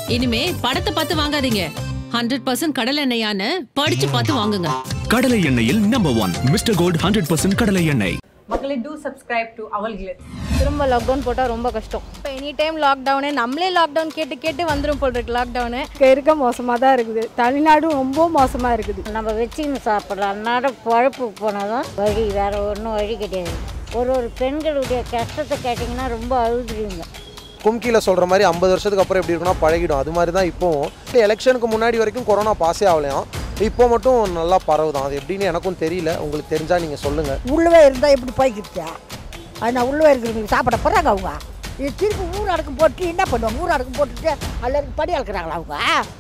இனிமே படத்தை பார்த்து வாங்காதீங்க ஹண்ட்ரட் பர்சன்ட் கடல் எண்ணெயான்னு படிச்சு பார்த்து வாங்குங்க கடலை எண்ணெயில் number one mister gold hundred percent கடலை எண்ணெய் மக்களே டூ சப்ஸ்கிரைப் டு அவல் கிளத் திரும்ப லாக்டவுன் போட்டால் ரொம்ப கஷ்டம் இப்போ எனி டைம் லாக்டவுனு நம்மளே லாக்டவுன் கேட்டு கேட்டு வந்துடும் போல் இருக்கு லாக்டவுனு இங்கே இருக்க மோசமாக தான் இருக்குது தமிழ்நாடும் ரொம்ப மோசமாக இருக்குது நம்ம வச்சுன்னு சாப்பிட்றோம் அன்னாட பழப்புக்கு போனதும் வழி வேறு ஒன்றும் வழி கிடையாது ஒரு ஒரு பெண்களுடைய கஷ்டத்தை கேட்டிங்கன்னா ரொம்ப அழுதுறீங்க கும்கியில் சொல்கிற மாதிரி ஐம்பது வருஷத்துக்கு அப்புறம் எப்படி இருக்குன்னா பழகிடும் அது மாதிரி தான் இப்போவும் இப்போ எலெக்ஷனுக்கு முன்னாடி வரைக்கும் கொரோனா பாஸே ஆகலையாம் இப்போ மட்டும் நல்லா பரவுதான் அது எப்படின்னு எனக்கும் தெரியல உங்களுக்கு தெரிஞ்சால் நீங்கள் சொல்லுங்கள் உள்ளவே இருந்தால் எப்படி போய்க்கிட்டா அது நான் உள்ளவே இருக்கிறவங்களுக்கு சாப்பிட போகிறாங்க அவங்க இது திருப்பி ஊர் அடக்கம் போட்டு என்ன பண்ணுவாங்க ஊர் அடக்கம் போட்டுட்டு எல்லாருக்கும் படி அளக்குறாங்களா அவங்க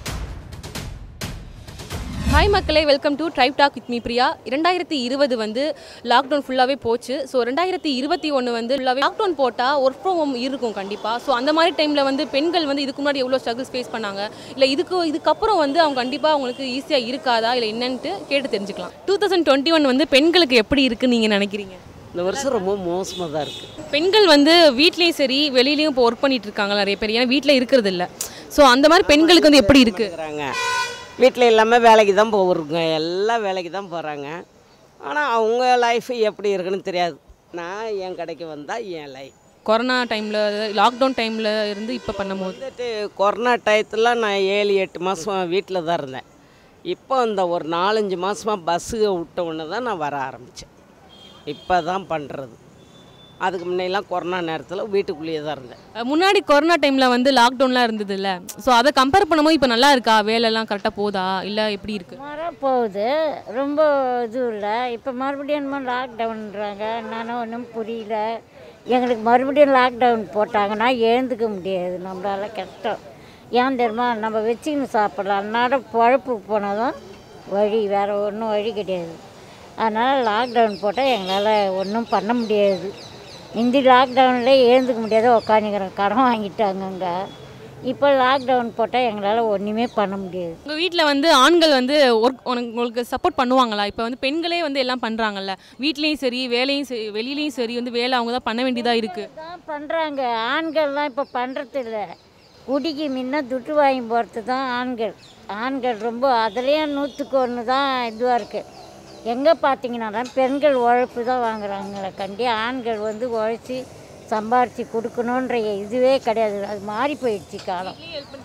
ஹாய் மக்களே welcome to tribe talk with me Priya இரண்டாயிரத்தி இருபது வந்து லாக்டவுன் ஃபுல்லாகவே போச்சு ஸோ ரெண்டாயிரத்தி இருபத்தி ஒன்று வந்து ஃபுல்லாகவே லாக்டவுன் போட்டால் ஒர்க் ஃப்ரம் ஹோம் இருக்கும் கண்டிப்பாக ஸோ அந்த மாதிரி டைமில் வந்து பெண்கள் வந்து இதுக்கு முன்னாடி எவ்வளோ ஸ்ட்ரகிள்ஸ் ஃபேஸ் பண்ணாங்க இல்லை இதுக்கு இதுக்கப்புறம் வந்து அவங்க கண்டிப்பாக அவங்களுக்கு ஈஸியாக இருக்காதா இல்லை என்னன்ட்டு கேட்டு தெரிஞ்சுக்கலாம் டூ தௌசண்ட் டுவெண்ட்டி ஒன் வந்து பெண்களுக்கு எப்படி இருக்குன்னு நீங்கள் நினைக்கிறீங்க இந்த வருஷம் ரொம்ப மோசமாக தான் இருக்குது பெண்கள் வந்து வீட்லேயும் சரி வெளியிலயும் இப்போ ஒர்க் பண்ணிட்டு இருக்காங்க நிறைய பேர் ஏன்னா வீட்டில் இருக்கிறது இல்லை ஸோ அந்த மாதிரி பெண்களுக்கு வந்து எப்படி இருக்குது இருக்கிறாங்க வீட்டில் எல்லாமே வேலைக்கு தான் போகிறோங்க எல்லாம் வேலைக்கு தான் போகிறாங்க ஆனால் அவங்க லைஃப் எப்படி இருக்குன்னு தெரியாது நான் என் கடைக்கு வந்தால் என் லைஃப் கொரோனா டைமில் லாக்டவுன் டைமில் இருந்து இப்போ பண்ணும்போது வந்துட்டு கொரோனா டயத்தில் நான் ஏழு எட்டு மாதம் வீட்டில் தான் இருந்தேன் இப்போ இந்த ஒரு நாலஞ்சு மாதமாக பஸ்ஸு விட்ட உடனே தான் நான் வர ஆரம்பித்தேன் இப்போ தான் பண்ணுறது அதுக்கு முன்னெல்லாம் கொரோனா நேரத்தில் வீட்டுக்குள்ளேயே தான் இருந்தேன் அஹ் முன்னாடி கொரோனா டைமில் வந்து லாக்டவுன்லாம் இருந்தது இல்லை ஸோ அதை கம்பேர் பண்ணும்போது இப்போ நல்லா இருக்கா வேலைலாம் கரெக்டாக போதா இல்லை எப்படி இருக்குது வர போகுது ரொம்ப இது இல்லை இப்போ மறுபடியும் என்னமோ லாக்டவுன்றாங்க நானும் ஒன்றும் புரியல எங்களுக்கு மறுபடியும் லாக்டவுன் போட்டாங்கன்னா எழுந்துக்க முடியாது நம்மளால கஷ்டம் ஏன் தெரியுமா நம்ம வச்சுக்கின்னு சாப்பிடலாம் அன்னாட பழப்புக்கு போனதும் வழி வேறு ஒன்றும் வழி கிடையாது அதனால் லாக்டவுன் போட்டால் எங்களால் ஒன்றும் பண்ண முடியாது இந்த லாக்டவுனில் எழுந்துக்க முடியாத உட்காந்துக்கிறோம் கடன் வாங்கிட்டாங்கங்க இப்போ லாக்டவுன் போட்டால் எங்களால் ஒன்றுமே பண்ண முடியாது உங்கள் வீட்டில் வந்து ஆண்கள் வந்து ஒர்க் உங்களுக்கு சப்போர்ட் பண்ணுவாங்களா இப்போ வந்து பெண்களே வந்து எல்லாம் பண்ணுறாங்கல்ல வீட்லேயும் சரி வேலையும் சரி வெளியிலையும் சரி வந்து வேலை அவங்க தான் பண்ண வேண்டியதாக இருக்குது தான் பண்ணுறாங்க ஆண்கள்லாம் இப்போ பண்ணுறது இல்லை குடிக்கு முன்ன துட்டு வாங்கி போகிறது தான் ஆண்கள் ஆண்கள் ரொம்ப அதுலேயும் நூற்றுக்கு ஒன்று தான் இதுவாக இருக்குது எங்கே பார்த்தீங்கன்னா பெண்கள் உழைப்பு தான் வாங்குறாங்களே கண்டி ஆண்கள் வந்து உழைச்சி சம்பாரித்து கொடுக்கணுன்ற இதுவே கிடையாது அது மாறி போயிடுச்சு காலம்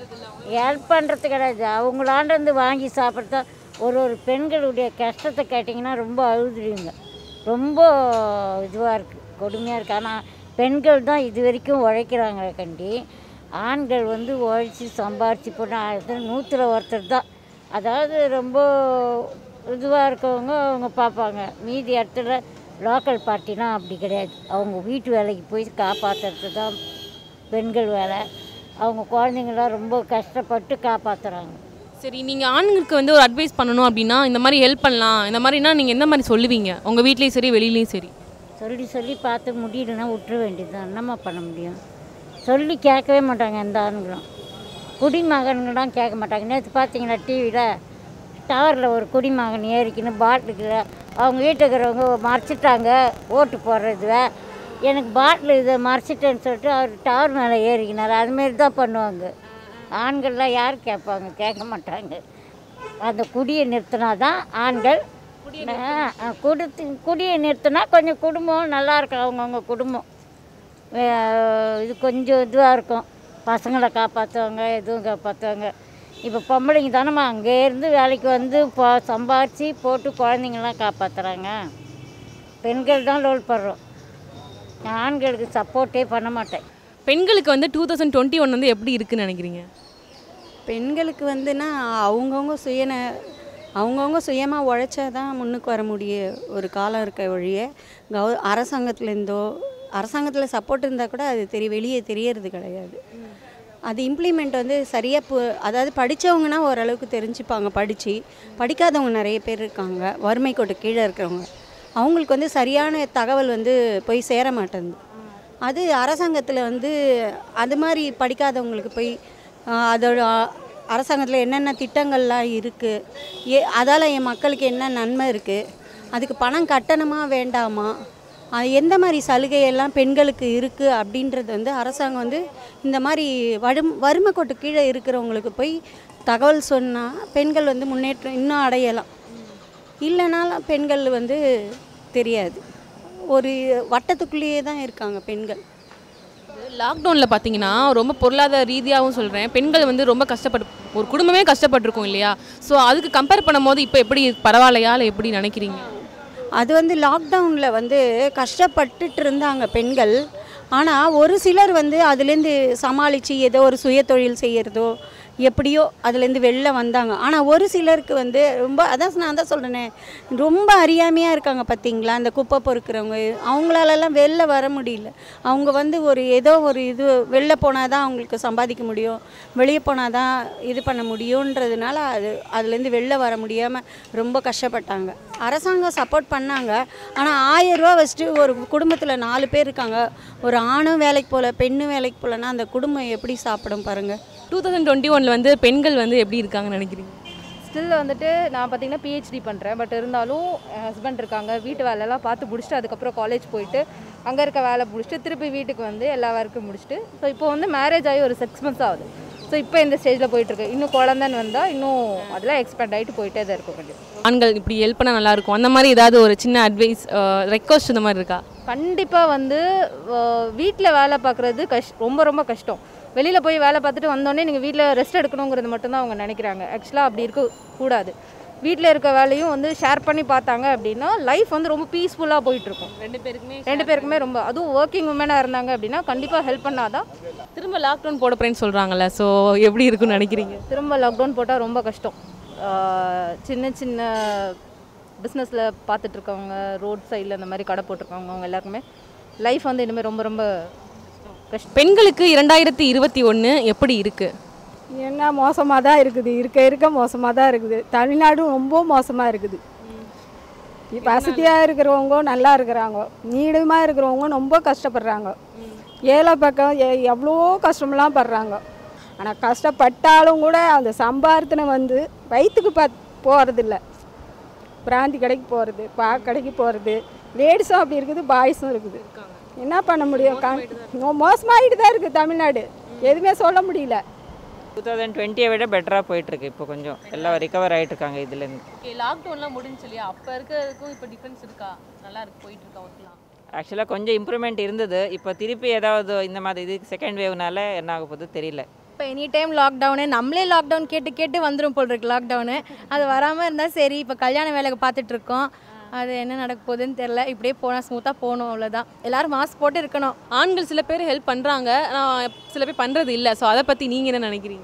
ஹெல்ப் பண்ணுறது கிடையாது அவங்களாண்டு வாங்கி சாப்பிட்றதா ஒரு ஒரு பெண்களுடைய கஷ்டத்தை கேட்டிங்கன்னா ரொம்ப அழுதுறீங்க ரொம்ப இதுவாக இருக்குது கொடுமையாக இருக்குது ஆனால் பெண்கள் தான் இது வரைக்கும் உழைக்கிறாங்களே கண்டி ஆண்கள் வந்து உழைச்சி சம்பாரித்து போட்டு நூற்றில் ஒருத்தர் தான் அதாவது ரொம்ப இதுவாக இருக்கவங்க அவங்க பார்ப்பாங்க மீதி இடத்துல லோக்கல் பார்ட்டினா அப்படி கிடையாது அவங்க வீட்டு வேலைக்கு போய் காப்பாற்றுறது தான் பெண்கள் வேலை அவங்க குழந்தைங்களாம் ரொம்ப கஷ்டப்பட்டு காப்பாற்றுறாங்க சரி நீங்கள் ஆண்களுக்கு வந்து ஒரு அட்வைஸ் பண்ணணும் அப்படின்னா இந்த மாதிரி ஹெல்ப் பண்ணலாம் இந்த மாதிரினா நீங்கள் எந்த மாதிரி சொல்லுவீங்க உங்கள் வீட்லேயும் சரி வெளியிலையும் சரி சொல்லி சொல்லி பார்த்து முடியலன்னா விட்டுற வேண்டியது தான் என்னம்மா பண்ண முடியும் சொல்லி கேட்கவே மாட்டாங்க எந்த ஆண்களும் குடிமகன்கள்லாம் கேட்க மாட்டாங்க நேற்று பார்த்தீங்களா டிவியில் டவரில் ஒரு குடிமகன் ஏறிக்கின்னு பாட்டிலுக்கு அவங்க வீட்டுக்கு இருக்கிறவங்க மறைச்சிட்டாங்க ஓட்டு போடுறதுவ எனக்கு பாட்டில் இதை மறைச்சிட்டேன்னு சொல்லிட்டு அவர் டவர் மேலே ஏறிக்கினார் அதுமாரி தான் பண்ணுவாங்க ஆண்கள்லாம் யார் கேட்பாங்க கேட்க மாட்டாங்க அந்த குடியை நிறுத்தினா தான் ஆண்கள் ஆ, ஆ, குடுத்து குடியை நிறுத்தினா கொஞ்சம் குடும்பம் நல்லா இருக்கும் அவங்கவுங்க குடும்பம் வே- இது கொஞ்சம் இதுவாக இருக்கும் பசங்களை காப்பாற்றுவாங்க எதுவும் காப்பாற்றுவாங்க இப்போ பொம்பளைங்க தானம்மா அங்கேருந்து வேலைக்கு வந்து போ சம்பாரித்து போட்டு குழந்தைங்களாம் காப்பாற்றுறாங்க பெண்கள் தான் லோல் படுறோம் நான் ஆண்களுக்கு சப்போர்ட்டே பண்ண மாட்டேன் பெண்களுக்கு வந்து டூ தௌசண்ட் டுவெண்ட்டி ஒன் வந்து எப்படி இருக்குன்னு நினைக்கிறீங்க பெண்களுக்கு வந்துன்னா அவங்கவுங்க சுயன அவங்கவுங்க சுயமாக உழைச்சா தான் முன்னுக்கு வர முடிய ஒரு காலம் இருக்க ஒழிய கவு அரசாங்கத்துலேருந்தோ அரசாங்கத்தில் சப்போர்ட் இருந்தால் கூட அது தெரிய வெளியே தெரியறது கிடையாது அது இம்ப்ளிமெண்ட் வந்து சரியாக பு அதாவது படித்தவங்கன்னா ஓரளவுக்கு தெரிஞ்சுப்பாங்க படித்து படிக்காதவங்க நிறைய பேர் இருக்காங்க வறுமை கோட்டு கீழே இருக்கிறவங்க அவங்களுக்கு வந்து சரியான தகவல் வந்து போய் சேர மாட்டேங்குது அது அரசாங்கத்தில் வந்து அது மாதிரி படிக்காதவங்களுக்கு போய் ஆஹ், அதோட அரசாங்கத்தில் என்னென்ன திட்டங்கள்லாம் இருக்குது ஏ அதால் என் மக்களுக்கு என்ன நன்மை இருக்குது அதுக்கு பணம் கட்டணமா வேண்டாமா அது எந்த மாதிரி சலுகையெல்லாம் பெண்களுக்கு இருக்குது அப்படின்றது வந்து அரசாங்கம் வந்து இந்த மாதிரி வரும் வறுமை கோட்டு கீழே இருக்கிறவங்களுக்கு போய் தகவல் சொன்னால் பெண்கள் வந்து முன்னேற்றம் இன்னும் அடையலாம் இல்லைனாலும் பெண்கள் வந்து தெரியாது ஒரு வட்டத்துக்குள்ளேயே தான் இருக்காங்க பெண்கள் லாக்டவுனில் பார்த்தீங்கன்னா ரொம்ப பொருளாதார ரீதியாகவும் சொல்கிறேன் பெண்கள் வந்து ரொம்ப கஷ்டப்பட்டு ஒரு குடும்பமே கஷ்டப்பட்டிருக்கும் இல்லையா ஸோ அதுக்கு கம்பேர் பண்ணும்போது இப்போ எப்படி பரவாயில்லையா இல்லை எப்படி நினைக்கிறீங்க அது வந்து லாக்டவுனில் வந்து கஷ்டப்பட்டுட்டு இருந்தாங்க பெண்கள் ஆனால் ஒரு சிலர் வந்து அதுலேருந்து சமாளித்து ஏதோ ஒரு சுயதொழில் செய்கிறதோ எப்படியோ அதுலேருந்து வெளில வந்தாங்க ஆனால் ஒரு சிலருக்கு வந்து ரொம்ப அதான் நான் தான் சொல்கிறேனே ரொம்ப அறியாமையாக இருக்காங்க பார்த்தீங்களா அந்த குப்பை பொறுக்கிறவங்க அவங்களாலலாம் வெளில வர முடியல அவங்க வந்து ஒரு ஏதோ ஒரு இது வெளில போனால் தான் அவங்களுக்கு சம்பாதிக்க முடியும் வெளியே போனால் தான் இது பண்ண முடியுன்றதுனால அது அதுலேருந்து வெளில வர முடியாமல் ரொம்ப கஷ்டப்பட்டாங்க அரசாங்கம் சப்போர்ட் பண்ணாங்க ஆனால் ஆயிரம் ரூபா வச்சுட்டு ஒரு குடும்பத்தில் நாலு பேர் இருக்காங்க ஒரு ஆணும் வேலைக்கு போகல பெண்ணும் வேலைக்கு போகலன்னா அந்த குடும்பம் எப்படி சாப்பிடும் பாருங்கள் டூ தௌசண்ட் டுவெண்ட்டி ஒனில் வந்து பெண்கள் வந்து எப்படி இருக்காங்கன்னு நினைக்கிறீங்க ஸ்டில் வந்துட்டு நான் பார்த்தீங்கன்னா பிஹெச்டி பண்ணுறேன் பட் இருந்தாலும் என் ஹஸ்பண்ட் இருக்காங்க வீட்டு வேலையெல்லாம் பார்த்து முடிச்சுட்டு அதுக்கப்புறம் காலேஜ் போயிட்டு அங்கே இருக்க வேலை முடிச்சுட்டு திருப்பி வீட்டுக்கு வந்து எல்லா ஒர்க்கும் முடிச்சுட்டு ஸோ இப்போ வந்து மேரேஜ் ஆகி ஒரு சிக்ஸ் மந்த்ஸ் ஆகுது ஸோ இப்போ இந்த ஸ்டேஜில் போயிட்டுருக்கு இன்னும் குழந்தைன்னு வந்தால் இன்னும் அதெல்லாம் எக்ஸ்பெண்ட் ஆகிட்டு போயிட்டே தான் இருக்கும் கண்டிப்பாக ஆண்கள் இப்படி ஹெல்ப் பண்ணால் நல்லாயிருக்கும் அந்த மாதிரி ஏதாவது ஒரு சின்ன அட்வைஸ் ரெக்வஸ்ட் இந்த மாதிரி இருக்கா கண்டிப்பாக வந்து வீட்டில் வேலை பார்க்குறது கஷ் ரொம்ப ரொம்ப கஷ்டம் வெளியில் போய் வேலை பார்த்துட்டு வந்தோடனே நீங்கள் வீட்டில் ரெஸ்ட் எடுக்கணுங்கிறது மட்டும்தான் அவங்க நினைக்கிறாங்க ஆக்சுவலாக அப்படி இருக்கக்கூடாது வீட்டில் இருக்க வேலையும் வந்து ஷேர் பண்ணி பார்த்தாங்க அப்படின்னா லைஃப் வந்து ரொம்ப பீஸ்ஃபுல்லாக போயிட்டுருக்கும் ரெண்டு பேருக்குமே ரெண்டு பேருக்குமே ரொம்ப அதுவும் ஒர்க்கிங் உமனாக இருந்தாங்க அப்படின்னா கண்டிப்பாக ஹெல்ப் பண்ணாதான் திரும்ப லாக்டவுன் போட போறேன்னு சொல்கிறாங்கல்ல ஸோ எப்படி இருக்குன்னு நினைக்கிறீங்க திரும்ப லாக்டவுன் போட்டால் ரொம்ப கஷ்டம் ஆஹ் சின்ன சின்ன பிஸ்னஸில் பார்த்துட்ருக்கவங்க ரோட் சைடில் இந்த மாதிரி கடை போட்டிருக்கவங்க அவங்க எல்லாருக்குமே லைஃப் வந்து இனிமேல் ரொம்ப ரொம்ப கஷ்டம் பெண்களுக்கு இரண்டாயிரத்தி இருபத்தி ஒன்று எப்படி இருக்குது என்ன மோசமாக தான் இருக்குது இருக்க இருக்க மோசமாக தான் இருக்குது தமிழ்நாடும் ரொம்ப மோசமாக இருக்குது வசதியாக இருக்கிறவங்க நல்லா இருக்கிறாங்க நீளமாக இருக்கிறவங்க ரொம்ப கஷ்டப்படுறாங்க ஏழை பக்கம் எ- எவ்வளோ கஷ்டமெல்லாம் படுறாங்க ஆனால் கஷ்டப்பட்டாலும் கூட அந்த சம்பாரத்தினை வந்து வயிற்றுக்கு பத் போகிறதில்ல பிராந்தி கடைக்கு போகிறது பா கடைக்கு போகிறது லேடிஸும் அப்படி இருக்குது பாய்ஸும் இருக்குது என்ன பண்ண முடியும் மோசமாகிட்டு தான் இருக்குது தமிழ்நாடு எதுவுமே சொல்ல முடியல டூ தௌசண்ட் டுவெண்ட்டியை விட பெட்டராக போயிட்டுருக்கு இப்போ கொஞ்சம் எல்லாம் ரிகவர் ஆகிட்டு இருக்காங்க இதுலேருந்து ஓகே லாக்டவுன்லாம் முடிஞ்சு இல்லையா அப்போ இருக்கிறதுக்கும் இப்போ டிஃப்ரென்ஸ் இருக்கா நல்லா இருக்கு போயிட்டு இருக்கா ஒர்க்லாம் ஆக்சுவலாக கொஞ்சம் இம்ப்ரூவ்மெண்ட் இருந்தது இப்போ திருப்பி ஏதாவது இந்த மாதிரி இது செகண்ட் வேவ்னால என்ன ஆக போகுது தெரியல இப்போ எனி டைம் லாக்டவுனு நம்மளே லாக்டவுன் கேட்டு கேட்டு வந்துடும் போல் இருக்கு லாக்டவுனு அது வராமல் இருந்தால் சரி இப்போ கல்யாண வேலைக்கு பார்த்துட்டு இருக்கோம் அது என்ன நடக்க போகுதுன்னு தெரில இப்படியே போனால் ஸ்மூத்தாக போகணும் அவ்வளோதான் எல்லாரும் மாஸ்க் போட்டு இருக்கணும் ஆண்கள் சில பேர் ஹெல்ப் பண்ணுறாங்க ஆனால் சில பேர் பண்ணுறது இல்லை ஸோ அதை பற்றி நீங்கள் என்ன நினைக்கிறீங்க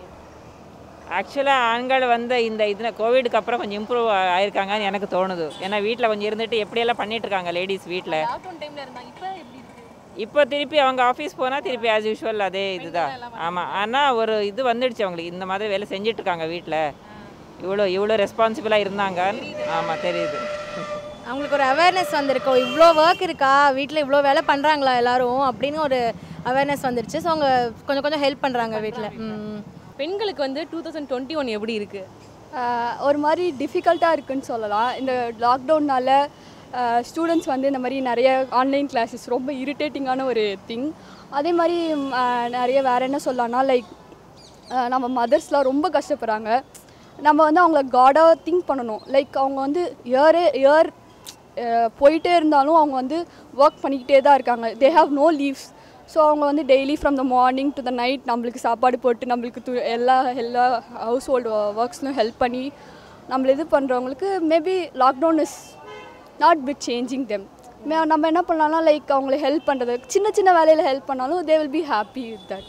ஆக்சுவலாக ஆண்கள் வந்து இந்த இதில் கோவிடுக்கு அப்புறம் கொஞ்சம் இம்ப்ரூவ் ஆயிருக்காங்கன்னு எனக்கு தோணுது ஏன்னா வீட்டில் கொஞ்சம் இருந்துட்டு எப்படியெல்லாம் பண்ணிட்டு இருக்காங்க லேடிஸ் வீட்டில் லாக்டவுன் டைமில் இருந்தாங்க இப்போ எப்படி இருக்கு இப்போ திருப்பி அவங்க ஆஃபீஸ் போனால் திருப்பி ஆஸ் யூஷுவல் அதே இதுதான் ஆமாம் ஆனால் ஒரு இது வந்துடுச்சு அவங்களுக்கு இந்த மாதிரி வேலை செஞ்சுட்டு இருக்காங்க வீட்டில் இவ்வளோ இவ்வளோ ரெஸ்பான்சிபிளாக இருந்தாங்க ஆமாம் தெரியுது அவங்களுக்கு ஒரு அவேர்னஸ் வந்திருக்கு ஓ, இவ்வளோ ஒர்க் இருக்கா வீட்டில் இவ்வளோ வேலை பண்ணுறாங்களா எல்லாரும் அப்படின்னு ஒரு அவேர்னஸ் வந்துருச்சு ஸோ அவங்க கொஞ்சம் கொஞ்சம் ஹெல்ப் பண்ணுறாங்க வீட்டில் ம் பெண்களுக்கு வந்து டூ தௌசண்ட் டுவெண்ட்டி ஒன் எப்படி இருக்குது ஆஹ் ஒரு மாதிரி டிஃபிகல்ட்டாக இருக்குன்னு சொல்லலாம் இந்த லாக்டவுன்னால ஸ்டூடெண்ட்ஸ் வந்து இந்த மாதிரி நிறைய ஆன்லைன் கிளாஸஸ் ரொம்ப இரிட்டேட்டிங்கான ஒரு திங் அதே மாதிரி ம், ஆஹ் நிறைய வேறு என்ன சொல்லலாம்னா லைக் நம்ம மதர்ஸ்லாம் ரொம்ப கஷ்டப்படுறாங்க நம்ம வந்து அவங்கள காடாக திங்க் பண்ணணும் லைக் அவங்க வந்து இயரே இயர் போயிட்டே இருந்தாலும் அவங்க வந்து ஒர்க் பண்ணிக்கிட்டே தான் இருக்காங்க they have no leaves so அவங்க வந்து daily from the morning to the night நம்மளுக்கு சாப்பாடு போட்டு நம்மளுக்கு து எல்லா எல்லா ஹவுஸ் ஹோல்டு ஒர்க்ஸ்லையும் ஹெல்ப் பண்ணி நம்மள இது பண்ணுறவங்களுக்கு maybe lockdown is not bit changing them நம்ம என்ன பண்ணலாம்னா லைக் அவங்களை ஹெல்ப் பண்ணுறது சின்ன சின்ன வேலையில் ஹெல்ப் பண்ணாலும் they will be happy with that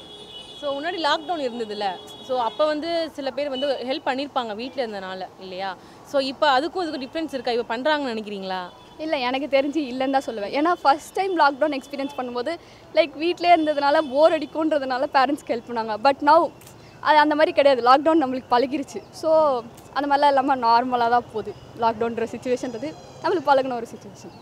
so முன்னாடி லாக்டவுன் இருந்ததுல்ல ஸோ அப்போ வந்து சில பேர் வந்து ஹெல்ப் பண்ணியிருப்பாங்க வீட்டில் இருந்தனால இல்லையா ஸோ இப்போ அதுக்கும் இதுக்கும் டிஃப்ரென்ஸ் இருக்கா இப்போ பண்ணுறாங்கன்னு நினைக்கிறீங்களா இல்லை எனக்கு தெரிஞ்சு இல்லைன்னு தான் சொல்லுவேன் ஏன்னா ஃபஸ்ட் டைம் லாக்டவுன் எக்ஸ்பீரியன்ஸ் பண்ணும்போது லைக் வீட்டிலே இருந்ததுனால போர் அடிக்கும்ன்றதுனால பேரண்ட்ஸ்க்கு ஹெல்ப் பண்ணாங்க பட் நவ் அது அந்த மாதிரி கிடையாது லாக்டவுன் நம்மளுக்கு பழகிருச்சு ஸோ அந்த மாதிரிலாம் இல்லாமல் நார்மலாக தான் போகுது லாக்டவுன்ற சுச்சுவேஷன்றது நம்மளுக்கு பழகின ஒரு சுச்சுவேஷன்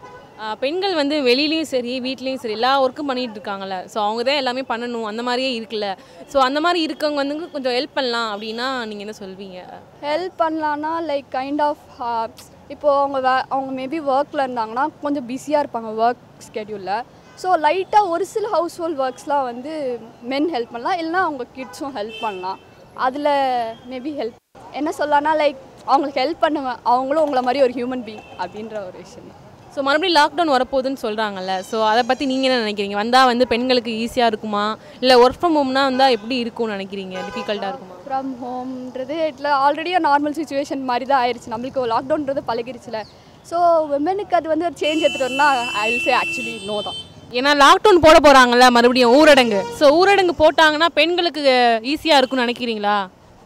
ஆஹ் பெண்கள் வந்து வெளியிலயும் சரி வீட்லேயும் சரி எல்லா ஒர்க்கும் பண்ணிட்டு இருக்காங்கல்ல ஸோ அவங்க தான் எல்லாமே பண்ணணும் அந்த மாதிரியே இருக்குல்ல ஸோ அந்த மாதிரி இருக்கவங்க வந்து கொஞ்சம் ஹெல்ப் பண்ணலாம் அப்படின்னா நீங்கள் என்ன சொல்வீங்க ஹெல்ப் பண்ணலான்னா லைக் கைண்ட் ஆஃப் இப்போது அவங்க வே அவங்க மேபி ஒர்க்கில் இருந்தாங்கன்னா கொஞ்சம் பிஸியாக இருப்பாங்க ஒர்க் ஸ்கெடியூலில் ஸோ லைட்டாக ஒரு சில ஹவுஸ் ஹோல்ட் ஒர்க்ஸ்லாம் வந்து மென் ஹெல்ப் பண்ணலாம் இல்லைனா அவங்க கிட்ஸும் ஹெல்ப் பண்ணலாம் அதில் மேபி ஹெல்ப் என்ன சொல்லலாம்னா லைக் அவங்களுக்கு ஹெல்ப் பண்ணுவேன் அவங்களும் உங்களை மாதிரி ஒரு ஹியூமன் பீங் அப்படின்ற ஒரு விஷயம் தான் ஸோ மறுபடியும் லாக்டவுன் வரப்போகுதுன்னு சொல்கிறாங்கல்ல ஸோ அதை பற்றி நீங்கள் என்ன நினைக்கிறீங்க வந்தால் வந்து பெண்களுக்கு ஈஸியாக இருக்குமா இல்லை ஒர்க் ஃப்ரம் ஹோம்னா வந்தால் எப்படி இருக்கும்னு நினைக்கிறீங்க டிஃபிகல்ட்டாக இருக்குமா ஃப்ரம் ஹோம்ன்றது இட்ல ஆல்ரெடி நார்மல் சுச்சுவேஷன் மாதிரி தான் ஆயிடுச்சு நம்மளுக்கு லாக்டவுன்றது பழகிடுச்சுல ஸோ விமனுக்கு அது வந்து ஒரு சேஞ்ச் எடுத்துகிட்டு வரணும்னா I will say actually no தான் ஏன்னா லாக்டவுன் போட போகிறாங்கல்ல மறுபடியும் ஊரடங்கு ஸோ ஊரடங்கு போட்டாங்கன்னா பெண்களுக்கு ஈஸியாக இருக்கும்னு நினைக்கிறீங்களா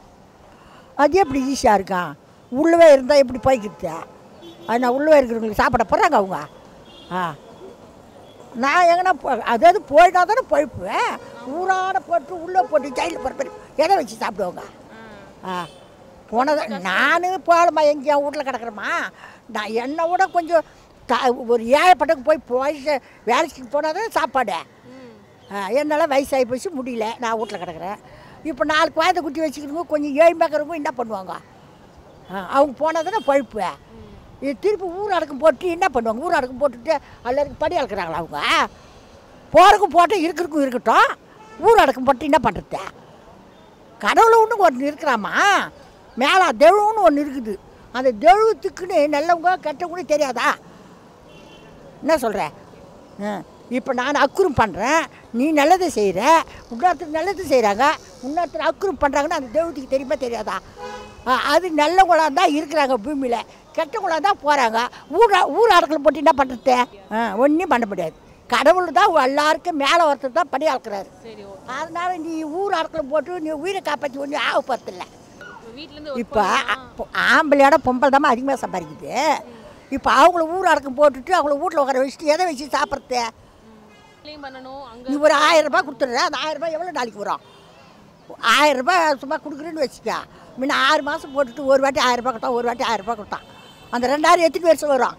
அது எப்படி ஈஸியாக இருக்கான் உள்ளவே இருந்தால் எப்படி போய்க்கிட்டு அது நான் உள்ளவே இருக்கிறவங்களுக்கு சாப்பிட போகிறாங்க அவங்க ஆ நான் எங்கன்னா போ- அதாவது போயிட்டா தானே போய்ப்புவேன் ஊராட போட்டு உள்ளே போட்டு ஜெயிலில் போட்டு எதை வச்சு சாப்பிடுவாங்க ஆ போனது நான் போகலம்மா எங்கேயும் வீட்டில் கிடக்குறேம்மா நான் என்னை விட கொஞ்சம் த ஒரு ஏழைப்பட்டக்கு போய் போய் வேலைக்கு போனால் தான் சாப்பாடு ஆ, என்னால் வயசாகி போச்சு முடியல நான் வீட்டில் கிடக்குறேன் இப்போ நாலு குழந்தை குட்டி வச்சுக்கிறவங்க கொஞ்சம் ஏழ்மைக்கிறவங்க என்ன பண்ணுவாங்க ஆ, அவங்க போனால் தானே பழுப்பு இது திருப்பி ஊர் அடக்கம் போட்டு என்ன பண்ணுவாங்க ஊர் அடக்கம் போட்டுட்டு எல்லாருக்கும் படி அளக்குறாங்களா அவங்க போகிறக்கும் போட்டு இருக்கிறக்கும் இருக்கட்டும் ஊர் அடக்கம் போட்டு என்ன பண்ணுறது கடவுளை ஒன்று ஒன்று இருக்கிறாமா மேலே தெழுவுன்னு ஒன்று இருக்குது அந்த தெழுவத்துக்குன்னு நல்லவங்க கெட்டவங்க தெரியாதா என்ன சொல்கிற இப்போ நான் அக்குறம் பண்ணுறேன் நீ நல்லதை செய்கிற இன்னொருத்தர் நல்லது செய்கிறாங்க இன்னொருத்தர் அக்குறம் பண்ணுறாங்கன்னா அந்த தெய்வத்துக்கு தெரியுமா தெரியாதா ஆ, அது நல்லவங்களாக தான் இருக்கிறாங்க பூமியில் கெட்டவங்களாக தான் போகிறாங்க ஊர் ஊர் ஆட்களை போட்டு என்ன பண்ணுறது ஒன்றும் பண்ண முடியாது கடவுள் தான் எல்லாருக்கும் மேலே ஒருத்தர் தான் படி அளக்குறாரு அதனால நீ ஊர் ஆட்களை போட்டு நீ உயிரை காப்பாற்றி ஒன்றும் ஆக போகிறதில்ல இப்போ ஆம்பளையோட பொம்பளை தான் அதிகமாக சம்பாதிக்குது இப்போ அவங்கள ஊர் அடக்கம் போட்டுட்டு அவங்கள வீட்டில் உட்கார வச்சுட்டு எதை வச்சு சாப்பிட்றது நீ ஒரு ஆயிரம் ரூபாய் கொடுத்துட்ற அந்த ஆயிரம் ரூபாய் எவ்வளோ நாளைக்கு வரும் ஆயிரம் ரூபாய் சும்மா கொடுக்குறேன்னு வச்சுக்க முன்ன ஆறு மாதம் போட்டுட்டு ஒரு வாட்டி ஆயிரம் ரூபாய் கொடுத்தான் ஒரு வாட்டி ஆயிரம் ரூபாய் கொடுத்தான் அந்த ரெண்டாயிரம் எத்தனை வருஷம் வரும்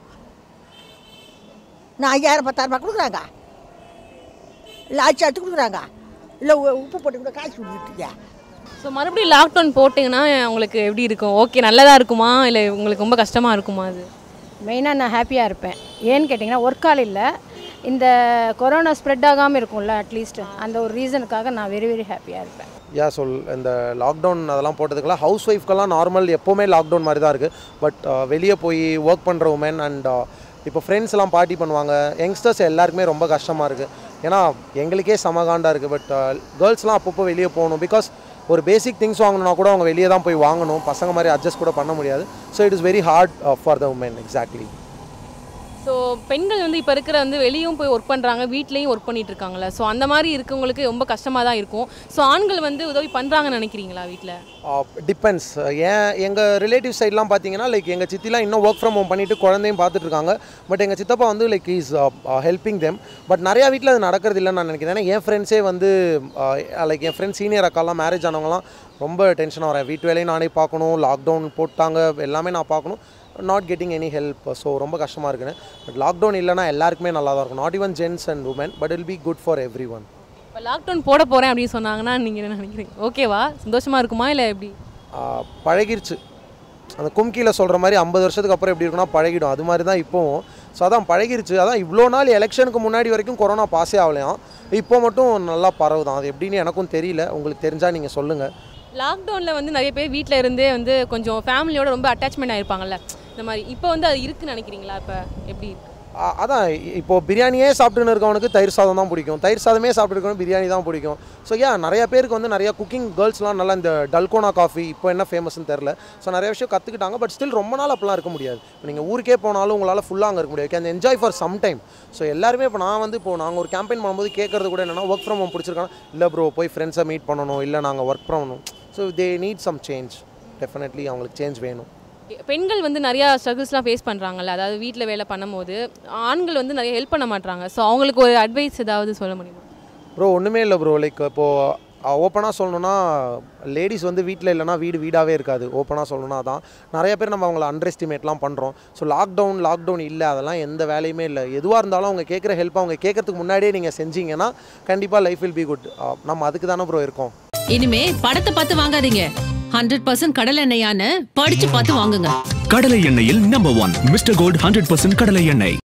நான் ஐயாயிரம் பத்தாயிரம் ரூபாய் கொடுக்குறாங்க இல்லை அச்சு அச்சு கொடுக்குறாங்க இல்லை உப்பு போட்டு கூட காய்ச்சி விட்டுருக்கீங்க ஸோ மறுபடியும் லாக்டவுன் போட்டிங்கன்னா உங்களுக்கு எப்படி இருக்கும் ஓகே நல்லதாக இருக்குமா இல்லை உங்களுக்கு ரொம்ப கஷ்டமாக இருக்குமா அது மெயினாக நான் ஹாப்பியாக இருப்பேன் ஏன்னு கேட்டிங்கன்னா ஒர்க்கால் இல்லை இந்த கொரோனா ஸ்ப்ரெட் ஆகாமல் இருக்கும்ல அட்லீஸ்ட் அந்த ஒரு ரீசனுக்காக நான் வெரி வெரி ஹாப்பியாக இருப்பேன் யா சொல் இந்த லாக்டவுன் அதெல்லாம் போட்டதுக்கெல்லாம் ஹவுஸ் ஒய்ஃப்க்கெல்லாம் நார்மல் எப்போவுமே லாக்டவுன் மாதிரி தான் இருக்குது பட் வெளியே போய் ஒர்க் பண்ணுற உமன் அண்ட் இப்போ ஃப்ரெண்ட்ஸ் எல்லாம் பார்ட்டி பண்ணுவாங்க யங்ஸ்டர்ஸ் எல்லாருக்குமே ரொம்ப கஷ்டமாக இருக்குது ஏன்னா எங்களுக்கே சமகாண்டாக இருக்குது பட் கேர்ள்ஸ்லாம் அப்பப்போ வெளியே போகணும் பிகாஸ் ஒரு பேசிக் திங்ஸ் வாங்கணும்னா கூட அவங்க வெளியே தான் போய் வாங்கணும் பசங்க மாதிரி அட்ஜஸ்ட் கூட பண்ண முடியாது so it is very hard for the women exactly so பெண்கள் வந்து இப்போ இருக்கிற வந்து வெளியும் போய் ஒர்க் பண்ணுறாங்க வீட்லேயும் ஒர்க் பண்ணிட்டு இருக்காங்களே ஸோ அந்த மாதிரி இருக்கவங்களுக்கு ரொம்ப கஷ்டமாக தான் இருக்கும் ஸோ ஆண்கள் வந்து உதவி பண்ணுறாங்கன்னு நினைக்கிறீங்களா வீட்டில் டிபெண்ட்ஸ் ஏன் எங்கள் ரிலேட்டிவ் சைட்லாம் பார்த்தீங்கன்னா லைக் எங்கள் சித்திலாம் இன்னும் ஒர்க் ஃப்ரம் ஹோம் பண்ணிட்டு குழந்தையும் பார்த்துட்டு இருக்காங்க பட் எங்கள் சித்தப்பா வந்து like is helping them but நிறையா வீட்டில் அது நடக்கிறது இல்லைன்னு நான் நினைக்கிறேன் ஏன்னா என் ஃப்ரெண்ட்ஸே வந்து லைக் என் ஃப்ரெண்ட்ஸ் சீனியர் அக்காலாம் மேரேஜ் ஆனவங்கலாம் ரொம்ப டென்ஷனாக வரேன் வீட்டு வேலையும் நானே பார்க்கணும் லாக்டவுன் போட்டாங்க எல்லாமே நான் பார்க்கணும் not getting any help so ரொம்ப கஷ்டமாக இருக்குன்னு பட் லாக்டவுன் இல்லைனா எல்லாருக்குமே நல்லா தான் இருக்கும் not even gents and women but it'll be good for everyone இப்போ லாக்டவுன் போட போகிறேன் அப்படின்னு சொன்னாங்கன்னா நீங்கள் என்ன நினைக்கிறீங்க ஓகேவா சந்தோஷமாக இருக்குமா இல்லை எப்படி ஆஹ் பழகிருச்சு அந்த கும்கியில் சொல்கிற மாதிரி ஐம்பது வருஷத்துக்கு அப்புறம் எப்படி இருக்குன்னா பழகிடும் அது மாதிரி தான் இப்போவும் ஸோ அதான் பழகிருச்சு அதான் இவ்வளோ நாள் எலெக்ஷனுக்கு முன்னாடி வரைக்கும் கொரோனா பாஸே ஆகலையாம் இப்போ மட்டும் நல்லா பரவுதான் அது எப்படின்னு எனக்கும் தெரியல உங்களுக்கு தெரிஞ்சால் நீங்கள் சொல்லுங்கள் லாக்டவுனில் வந்து நிறைய பேர் வீட்டில் இருந்தே வந்து கொஞ்சம் ஃபேமிலியோட ரொம்ப அட்டாச்மெண்ட் ஆயிருப்பாங்கல்ல இந்த மாதிரி இப்போ வந்து அது இருக்குன்னு நினைக்கிறீங்களா இப்போ எப்படி இருக்கு அ- அதான் இ- இப்போ பிரியாணியே சாப்பிட்டுன்னு இருக்கவனுக்கு தயிர் சாதம் தான் பிடிக்கும் தயிர் சாதமே சாப்பிட்டு இருக்கவனுக்கு பிரியாணி தான் பிடிக்கும் ஸோ யா நிறைய பேருக்கு வந்து நிறைய குக்கிங் கேர்ள்ஸ்லாம் நல்லா இந்த டல்கோனா காஃபி இப்போ என்ன ஃபேமஸ்னு தெரில ஸோ நிறைய விஷயம் கற்றுக்கிட்டாங்க பட் ஸ்டில் ரொம்ப நாள் அப்போலாம் இருக்க முடியாது இப்போ நீங்கள் ஊருக்கே போனாலும் உங்களால் ஃபுல்லாக அங்கே இருக்க முடியாது can enjoy for some time so எல்லாருமே இப்போ நான் வந்து இப்போ நாங்கள் ஒரு கேம்பெயின் பண்ணும்போது கேட்கறது கூட என்னன்னா ஒர்க் ஃப்ரம் ஹோம் பிடிச்சிருக்காங்க இல்லை ப்ரோ போய் ஃப்ரெண்ட்ஸை மீட் பண்ணணும் இல்லை நாங்கள் ஒர்க் பண்ணணும் so they need some change definitely அவங்களுக்கு சேஞ்ச் வேணும் பெண்கள் வந்து நிறையா ஸ்ட்ரகிள்ஸ்லாம் ஃபேஸ் பண்ணுறாங்கல்ல அதாவது வீட்டில் வேலை பண்ணும்போது ஆண்கள் வந்து நிறைய ஹெல்ப் பண்ண மாட்றாங்க ஸோ அவங்களுக்கு ஒரு அட்வைஸ் ஏதாவது சொல்ல முடியுமா ப்ரோ ஒன்றுமே இல்லை ப்ரோ லைக் இப்போது ஓப்பனாக சொல்லணும்னா லேடிஸ் வந்து வீட்டில் இல்லைனா வீடு வீடாகவே இருக்காது ஓப்பனாக சொல்லணும்னா அதான் நிறைய பேர் நம்ம அவங்கள அண்டர் எஸ்டிமேட்லாம் பண்ணுறோம் ஸோ லாக்டவுன் லாக்டவுன் இல்லை அதெல்லாம் எந்த வேலையுமே இல்லை எதுவாக இருந்தாலும் அவங்க கேட்குற ஹெல்ப் அவங்க கேட்கறதுக்கு முன்னாடியே நீங்கள் செஞ்சீங்கன்னா கண்டிப்பாக லைஃப் வில் பி குட் நம்ம அதுக்கு தானே ப்ரோ இருக்கோம் இனிமே படத்தை பார்த்து வாங்காதீங்க ஹண்ட்ரட் பர்சன்ட் கடல் எண்ணெயான்னு படிச்சு பார்த்து வாங்குங்க கடலை எண்ணெயில் number one mister gold hundred percent கடலை எண்ணெய்